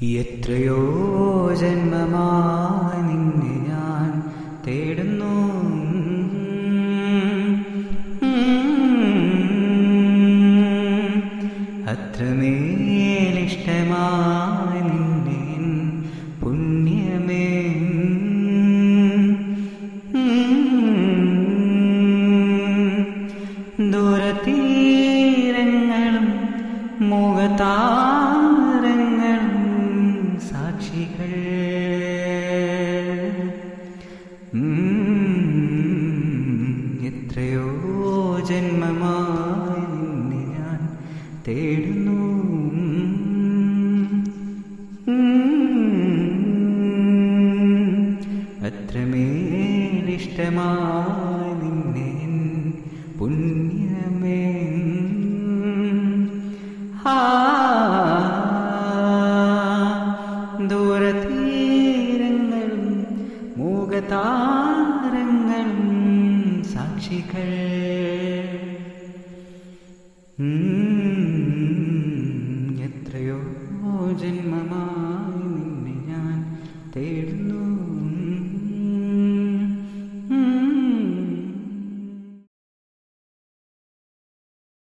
എത്രയോ ജന്മമായി നിന്നെ ഞാൻ തേടുന്നു അത്രമേലിഷ്ടമായി നിന്നെ എൻ പുണ്യമേ ദൂരതീരങ്ങളും മുഖതാരങ്ങളും സാക്ഷികൾ എത്രയോ ജന്മമായി നിന്നെ ഞാൻ തേടുന്നു അത്രമേലിഷ്ടമായി നിന്നെ എൻ പുണ്യമേ ആ ദൂരതീരങ്ങളും മൂകതാരങ്ങളും സാക്ഷികൾ ഉം, എത്രയോ ജന്മമായി നിന്നെ ഞാൻ തേടുന്നു